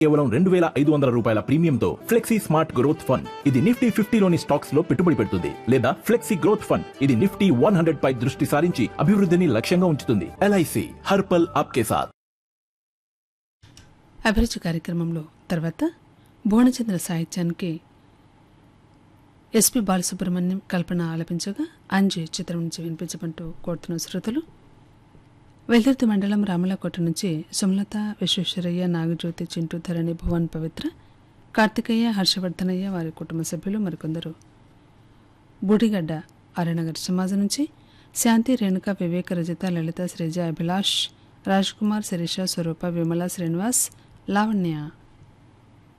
కేవలం రెండు వేల ఐదు వందల రూపాయల ప్రీమియంతో ఫ్లెక్సీ స్మార్ట్ గ్రోత్ ఫండ్ ఇది నిఫ్టీ ఫిఫ్టీలోని స్టాక్స్ లో పెట్టుబడి పెడుతుంది లేదా ఫ్లెక్సీ గ్రోత్ ఫండ్ ఇది నిఫ్టీ వన్ హండ్రెడ్ పై దృష్టి సారించి అభివృద్ధిని లక్ష్యంగా ఉంచుతుంది ఎల్ఐసి హర్పల్ ఆప్కే సాత్ అభిరుచి కార్యక్రమంలో తర్వాత భువనచంద్ర సాహిత్యానికి ఎస్పి బాలసుబ్రహ్మణ్యం కల్పన ఆలపించగా అంజీ చిత్రం నుంచి వినిపించమంటూ కోరుతున్న శ్రోతలు వెల్దుర్తి మండలం రామలకోట నుంచి సుమలత విశ్వేశ్వరయ్య నాగజ్యోతి చింటూ ధరణి భువన్ పవిత్ర కార్తికేయ హర్షవర్ధనయ్య వారి కుటుంబ సభ్యులు మరికొందరు బూడిగడ్డ ఆర్యనగర్ సమాజం నుంచి శాంతి రేణుక వివేక రజిత లలిత శ్రీజ అభిలాష్ రాజ్ కుమార్ శిరీష స్వరూప విమల శ్రీనివాస్ లావణ్య